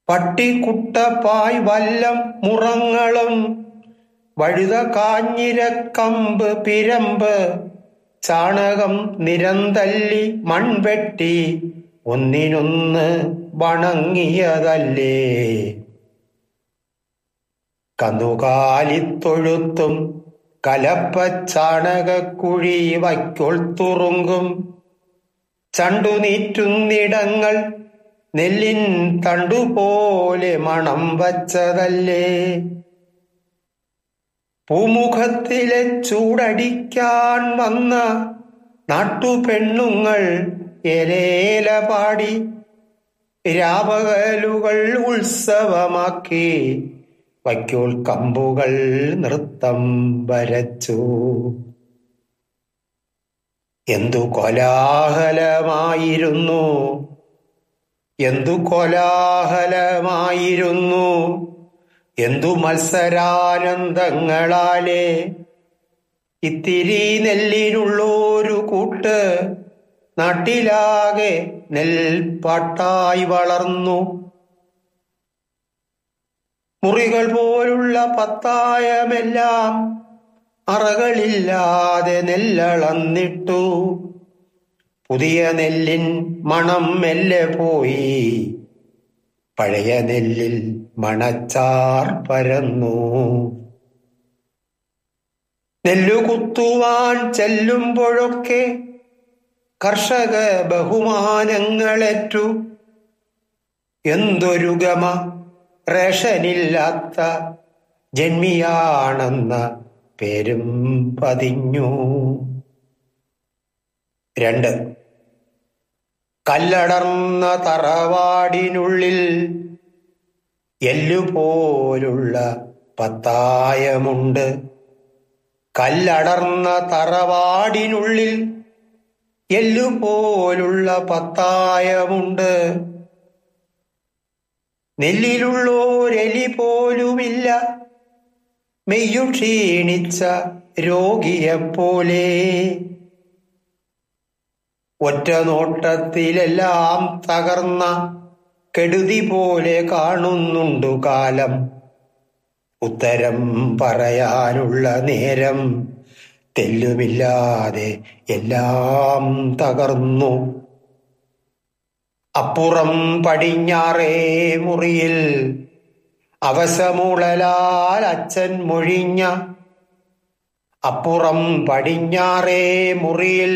പട്ടിക്കുട്ടപ്പായ് വല്ലം മുറങ്ങളും വഴുത കാഞ്ഞിരക്കമ്പ് പിരമ്പ് ചാണകം നിരന്തല്ലി മൺവെട്ടി ഒന്നിനൊന്ന് വണങ്ങിയതല്ലേ കന്നുകാലിത്തൊഴുത്തും കലപ്പച്ചാണകക്കുഴി വയ്ക്കൊൾ തുറുങ്കും ചണ്ടുനീറ്റുന്നിടങ്ങൾ നെല്ലിൻ തണ്ടുപോലെ മണം വച്ചതല്ലേ പൂമുഖത്തിലെ ചൂടടിക്കാൻ വന്ന നാട്ടുപെണ്ണുങ്ങൾ എലേല പാടി രാപകലുകൾ ഉത്സവമാക്കി വയ്ക്കോൾ കമ്പുകൾ നൃത്തം വരച്ചു എന്തു കോലാഹലമായിരുന്നു എന്തു കോലാഹലമായിരുന്നു എന്തു മത്സരാനന്ദങ്ങളാലേ ഇത്തിരി നെല്ലിനുള്ളൊരു കൂട്ട് നാട്ടിലാകെ നെൽപ്പാട്ടായി വളർന്നു മുറികൾ പോലുള്ള പത്തായമെല്ലാം അറകളില്ലാതെ നെല്ലളന്നിട്ടു പുതിയ നെല്ലിൻ മണം മെല്ലെ പോയി പഴയ നെല്ലിൽ മണച്ചാർ പരന്നു നെല്ലു കുത്തുവാൻ ചെല്ലുമ്പോഴൊക്കെ കർഷക ബഹുമാനങ്ങളേറ്റു എന്തൊരു ഗമ റേഷനില്ലാത്ത ജന്മിയാണെന്ന പേരും പതിഞ്ഞു രണ്ട് കല്ലടർന്ന തറവാടിനുള്ളിൽ എല്ലുപോലുള്ള പത്തായമുണ്ട് കല്ലടർന്ന തറവാടിനുള്ളിൽ എല്ലുപോലുള്ള പത്തായമുണ്ട് നെല്ലിലുള്ളോരെലി പോലുമില്ല മെയ്യു ക്ഷീണിച്ച രോഗിയെപ്പോലെ ഒറ്റ നോട്ടത്തിലെല്ലാം തകർന്ന കെടുതി പോലെ കാണുന്നുണ്ടു കാലം ഉത്തരം പറയാനുള്ള നേരം തെല്ലുമില്ലാതെ എല്ലാം തകർന്നു അപ്പുറം പടിഞ്ഞാറേ മുറിയിൽ അവസമുളലാൽ അച്ഛൻ മൊഴിഞ്ഞ അപ്പുറം പടിഞ്ഞാറേ മുറിയിൽ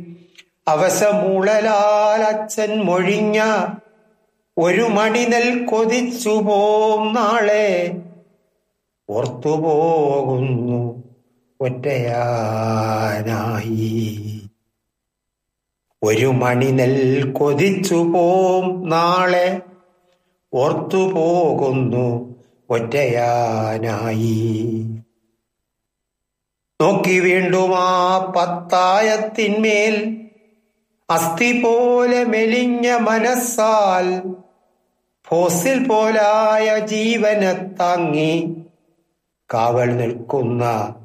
അവസമുളലാൽ അച്ഛൻ മൊഴിഞ്ഞ ഒരു മണിനെൽ കൊതിച്ചു പോം നാളെ ഓർത്തുപോകുന്നു ഒറ്റയാനായി ഒരു മണിനെൽ കൊതിച്ചു പോം നാളെ ഓർത്തുപോകുന്നു ഒറ്റയാനായി നോക്കി വീണ്ടും ആ പത്തായത്തിന്മേൽ അസ്ഥി പോലെ മെലിഞ്ഞ മനസ്സാൽ ഫോസിൽ പോലായ ജീവനെ താങ്ങി കാവൽ നിൽക്കുന്ന